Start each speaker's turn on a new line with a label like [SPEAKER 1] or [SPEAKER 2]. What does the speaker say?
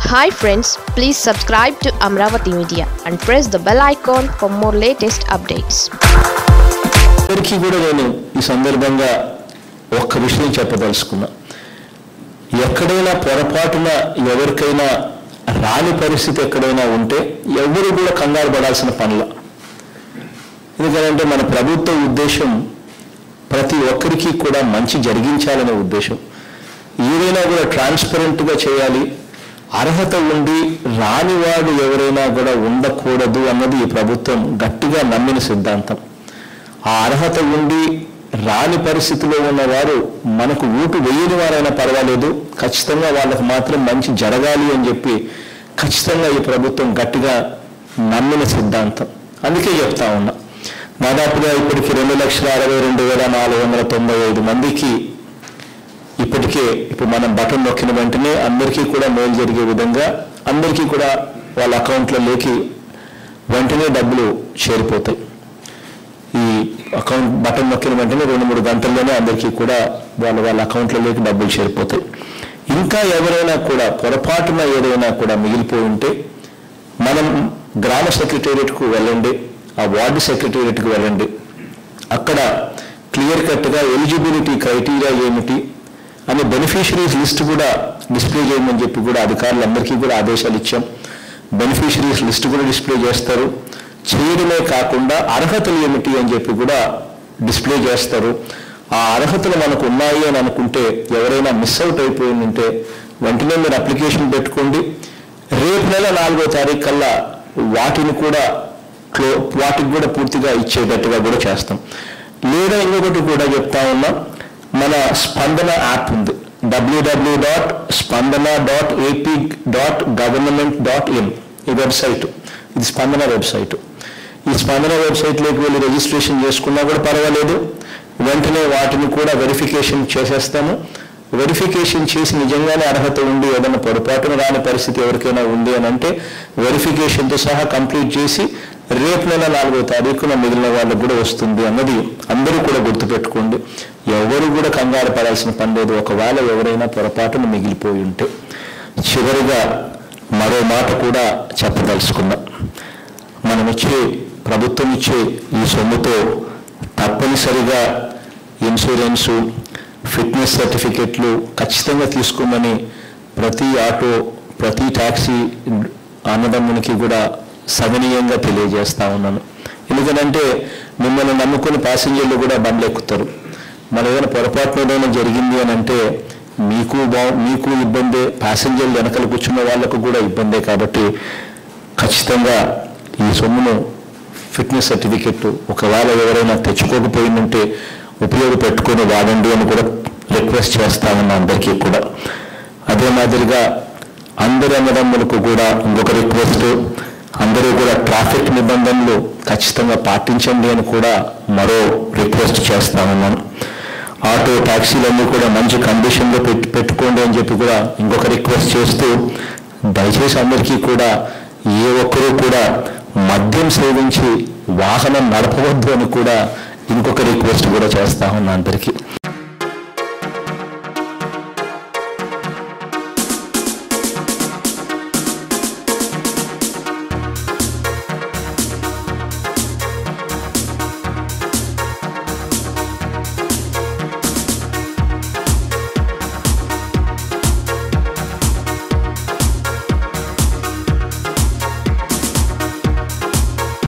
[SPEAKER 1] hi friends please subscribe to Amaravati media and press the bell icon for more latest updates
[SPEAKER 2] అందరికీ కూడా నేను ఈ సందర్భంగా ఒక్క విషయం చెప్పదలుచుకున్నా ఎక్కడైనా పొరపాటున ఎవరికైనా రాని పరిస్థితి ఎక్కడైనా ఉంటే ఎవరు కూడా కంగారు పడాల్సిన పనుల ఎందుకంటే మన ప్రభుత్వ ఉద్దేశం ప్రతి ఒక్కరికి కూడా మంచి జరిగించాలనే ఉద్దేశం ఏదైనా కూడా ట్రాన్స్పరెంట్గా చేయాలి అర్హత ఉండి రానివాడు ఎవరైనా కూడా ఉండకూడదు అన్నది ఈ ప్రభుత్వం గట్టిగా నమ్మిన సిద్ధాంతం ఆ అర్హత ఉండి రాని పరిస్థితిలో ఉన్నవారు మనకు ఊటు వేయని వారైనా పర్వాలేదు ఖచ్చితంగా వాళ్ళకు మాత్రం మంచి జరగాలి అని చెప్పి ఖచ్చితంగా ఈ ప్రభుత్వం గట్టిగా నమ్మిన సిద్ధాంతం అందుకే చెప్తా ఉన్నా దాదాపుగా ఇప్పటికి రెండు లక్షల అరవై రెండు వేల నాలుగు వందల తొంభై ఐదు మందికి ఇప్పటికే ఇప్పుడు మనం బటన్ నొక్కిన వెంటనే అందరికీ కూడా మేలు జరిగే విధంగా అందరికీ కూడా వాళ్ళ అకౌంట్లలోకి వెంటనే డబ్బులు చేరిపోతాయి ఈ అకౌంట్ బటన్ నొక్కిన వెంటనే రెండు మూడు గంటల్లోనే అందరికీ కూడా వాళ్ళ వాళ్ళ అకౌంట్లలోకి డబ్బులు చేరిపోతాయి ఇంకా ఎవరైనా కూడా పొరపాటున ఏదైనా కూడా మిగిలిపోయి ఉంటే మనం గ్రామ సెక్రటేరియట్కు వెళ్ళండి ఆ వార్డు సెక్రటేరియట్కి వెళ్ళండి అక్కడ క్లియర్ కట్గా ఎలిజిబిలిటీ క్రైటీరియా ఏమిటి అని బెనిఫిషరీస్ లిస్ట్ కూడా డిస్ప్లే చేయమని చెప్పి కూడా అధికారులందరికీ కూడా ఆదేశాలు ఇచ్చాం బెనిఫిషరీస్ లిస్ట్ కూడా డిస్ప్లే చేస్తారు చేయడమే కాకుండా అర్హతలు ఏమిటి అని చెప్పి కూడా డిస్ప్లే చేస్తారు ఆ అర్హతలు మనకు ఉన్నాయి అని అనుకుంటే ఎవరైనా మిస్ అవుట్ అయిపోయి ఉంటే వెంటనే మీరు అప్లికేషన్ పెట్టుకోండి రేపు నెల నాలుగో తారీఖు కల్లా వాటిని కూడా క్లో వాటికి కూడా పూర్తిగా ఇచ్చేటట్టుగా కూడా చేస్తాం లేదా ఇంకొకటి కూడా చెప్తా ఉన్నాం మన స్పందన యాప్ ఉంది WW dot Spandana dot AP dot government dot in ఈ వెబ్సైట్ ఇది స్పందన వెబ్సైట్ ఈ స్పందన వెబ్సైట్లోకి వెళ్ళి రిజిస్ట్రేషన్ చేసుకున్నా కూడా పర్వాలేదు వెంటనే వాటిని కూడా వెరిఫికేషన్ చేసేస్తాము వెరిఫికేషన్ చేసి నిజంగానే అర్హత ఉండి ఏదైనా పొరపాటున రాని పరిస్థితి ఎవరికైనా ఉంది అని అంటే వెరిఫికేషన్తో సహా కంప్లీట్ చేసి రేపు నెల నాలుగో తారీఖున మిగిలిన వాళ్ళకు కూడా వస్తుంది అన్నది అందరూ కూడా గుర్తుపెట్టుకోండి ఎవరు కూడా కంగారు పడాల్సిన పని లేదు ఒకవేళ ఎవరైనా పొరపాటున మిగిలిపోయి ఉంటే చివరిగా మరో మాట కూడా చెప్పదలుచుకున్నాం మనం ఇచ్చే ప్రభుత్వం ఇచ్చే ఈ సొమ్ముతో తప్పనిసరిగా ఇన్సూరెన్సు ఫిట్నెస్ సర్టిఫికెట్లు ఖచ్చితంగా తీసుకోమని ప్రతి ఆటో ప్రతి ట్యాక్సీ అన్నదమ్మునికి కూడా సగనీయంగా తెలియజేస్తా ఉన్నాను ఎందుకంటే మిమ్మల్ని నమ్ముకుని ప్యాసింజర్లు కూడా బండ్లు ఎక్కుతారు మన ఏదైనా పొరపాటున ఏదైనా జరిగింది అని అంటే మీకు బా మీకు ఇబ్బందే ప్యాసింజర్లు వెనకలు కూర్చున్న వాళ్ళకు కూడా ఇబ్బందే కాబట్టి ఖచ్చితంగా ఈ సొమ్మును ఫిట్నెస్ సర్టిఫికెట్ ఒకవేళ ఎవరైనా తెచ్చుకోకపోయిందంటే ఉపయోగపెట్టుకొని వాడండి అని కూడా రిక్వెస్ట్ చేస్తా ఉన్నా అందరికీ కూడా అదే మాదిరిగా అందరి అన్నదమ్ములకు కూడా ఇంకొక రిక్వెస్ట్ అందరూ కూడా ట్రాఫిక్ నిబంధనలు ఖచ్చితంగా పాటించండి అని కూడా మరో రిక్వెస్ట్ చేస్తా ఉన్నాను ఆటో ట్యాక్సీలన్నీ కూడా మంచి కండిషన్లో పెట్టి పెట్టుకోండి అని చెప్పి కూడా ఇంకొక రిక్వెస్ట్ చేస్తూ దయచేసి అందరికీ కూడా ఏ ఒక్కరూ కూడా మద్యం సేవించి వాహనం నడపవద్దు అని కూడా ఇంకొక రిక్వెస్ట్ కూడా చేస్తా ఉన్నా అందరికీ